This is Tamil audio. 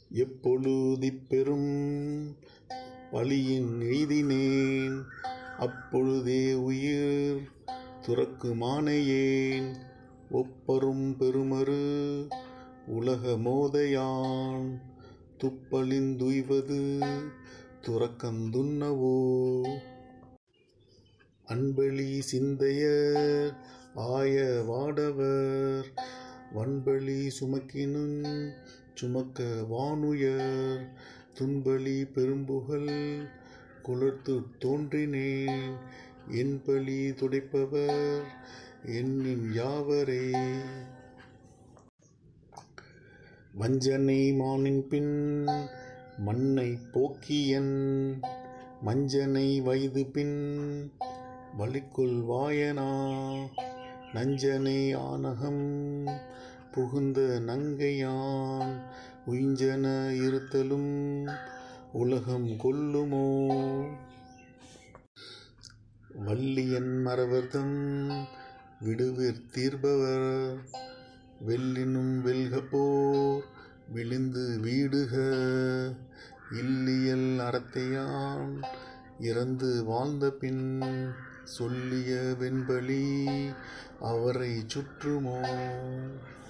எப்பொழுதிப்பெரும் பழியின் எய்தினேன் அப்பொழுதே உயிர் துறக்குமானையேன் ஒப்பரும் பெருமரு உலக மோதையான் துப்பழிந்துய்வது துறக்கந்துண்ணவோ அன்பளி சிந்தையர் ஆய வாடவர் வன்பளி சுமக்கினும் சுமக்க வானுயர் துன்பளி பெரும்புகழ் குலத்து தோன்றினேன் என் பழி துடைப்பவர் என்னின் யாவரே வஞ்சனை மானின் பின் மண்ணை போக்கியன் மஞ்சனை வைது பின் வலிக்குள் வாயனா நஞ்சனை ஆனகம் புகுந்த நங்கையான் உய்ஞ்சன இருத்தலும் உலகம் கொல்லுமோ வல்லியன் மறவர்தம் விடுவிற் தீர்ப்பவர் வெல்லினும் வெல்க போர் விழுந்து வீடுக இல்லியல் அறத்தையான் இறந்து வாழ்ந்த பின் சொல்லிய வெண்பலி அவரை சுற்றுமோ